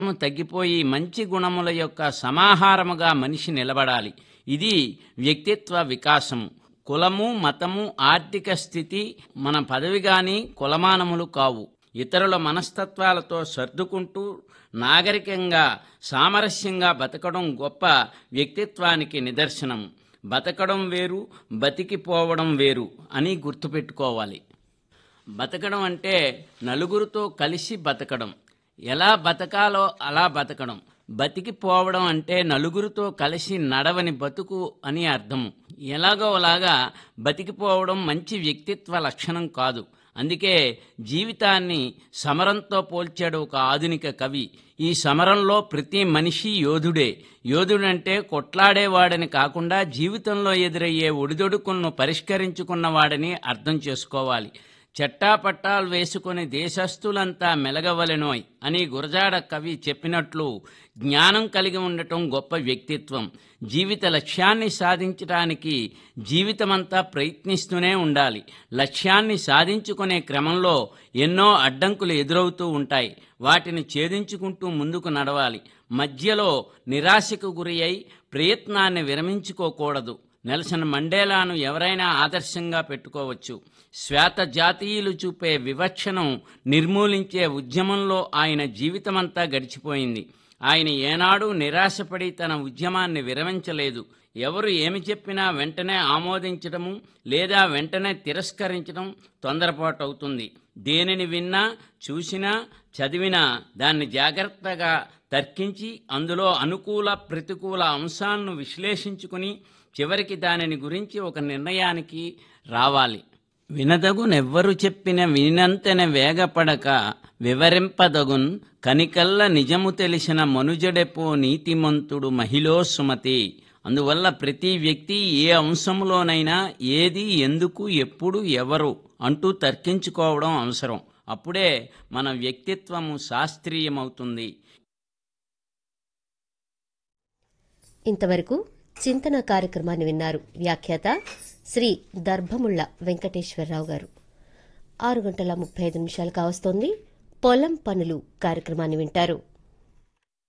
ను తగ్గిపోయి మంచి గుణముల యొక్క సమాహారముగా మనిషి నిలబడాలి ఇది వ్యక్తిత్వ వికాసము కులము మతము ఆర్థిక స్థితి మన పదవి గాని కులమానములు కావు ఇతరుల మనస్తత్వాలతో సర్దుకుంటూ నాగరికంగా సామరస్యంగా బతకడం గొప్ప వ్యక్తిత్వానికి నిదర్శనం బతకడం వేరు బతికిపోవడం వేరు అని గుర్తుపెట్టుకోవాలి బతకడం అంటే నలుగురితో కలిసి బతకడం ఎలా బతకాలో అలా బతకడం బతికిపోవడం అంటే నలుగురితో కలిసి నడవని బతుకు అని అర్థం ఎలాగో అలాగా బతికిపోవడం మంచి వ్యక్తిత్వ లక్షణం కాదు అందుకే జీవితాన్ని సమరంతో పోల్చాడు ఒక ఆధునిక కవి ఈ సమరంలో ప్రతి మనిషి యోధుడే యోధుడంటే కొట్లాడేవాడని కాకుండా జీవితంలో ఎదురయ్యే ఒడిదొడుకులను పరిష్కరించుకున్నవాడని అర్థం చేసుకోవాలి చట్టాపట్టాలు వేసుకుని దేశస్థులంతా మెలగవలెనోయ్ అని గురజాడ కవి చెప్పినట్లు జ్ఞానం కలిగి ఉండటం గొప్ప వ్యక్తిత్వం జీవిత లక్ష్యాన్ని సాధించడానికి జీవితమంతా ప్రయత్నిస్తూనే ఉండాలి లక్ష్యాన్ని సాధించుకునే క్రమంలో ఎన్నో అడ్డంకులు ఎదురవుతూ ఉంటాయి వాటిని ఛేదించుకుంటూ ముందుకు నడవాలి మధ్యలో నిరాశకు గురి అయి ప్రయత్నాన్ని విరమించుకోకూడదు నెల్సన్ మండేలాను ఎవరైనా ఆదర్శంగా పెట్టుకోవచ్చు శ్వేత జాతీయులు చూపే వివక్షను నిర్మూలించే ఉద్యమంలో ఆయన జీవితమంతా గడిచిపోయింది ఆయన ఏనాడు నిరాశపడి తన ఉద్యమాన్ని విరమించలేదు ఎవరు ఏమి చెప్పినా వెంటనే ఆమోదించడము లేదా వెంటనే తిరస్కరించడం తొందరపాటు అవుతుంది దేనిని విన్నా చూసినా చదివినా దాన్ని జాగ్రత్తగా తర్కించి అందులో అనుకూల ప్రతికూల అంశాలను విశ్లేషించుకుని చివరికి దానిని గురించి ఒక నిర్ణయానికి రావాలి వినదగునెవ్వరు చెప్పిన వినంతెన వేగపడక వివరింపదగున్ కనికల్ల నిజము తెలిసిన మనుజడెపో నీతిమంతుడు మహిళో సుమతి అందువల్ల ప్రతి వ్యక్తి ఏ అంశంలోనైనా ఏది ఎందుకు ఎప్పుడు ఎవరు అంటూ తర్కించుకోవడం అవసరం అప్పుడే మన వ్యక్తిత్వము శాస్త్రీయమవుతుంది ఇంతవరకు చింతన కార్యక్రమాన్ని విన్నారు వ్యాఖ్యాత శ్రీ దర్భముళ్ళ వెంకటేశ్వరరావు గారు ఆరు గంటల ముప్పై ఐదు నిమిషాలు కావస్తోంది పొలం పనులు కార్యక్రమాన్ని వింటారు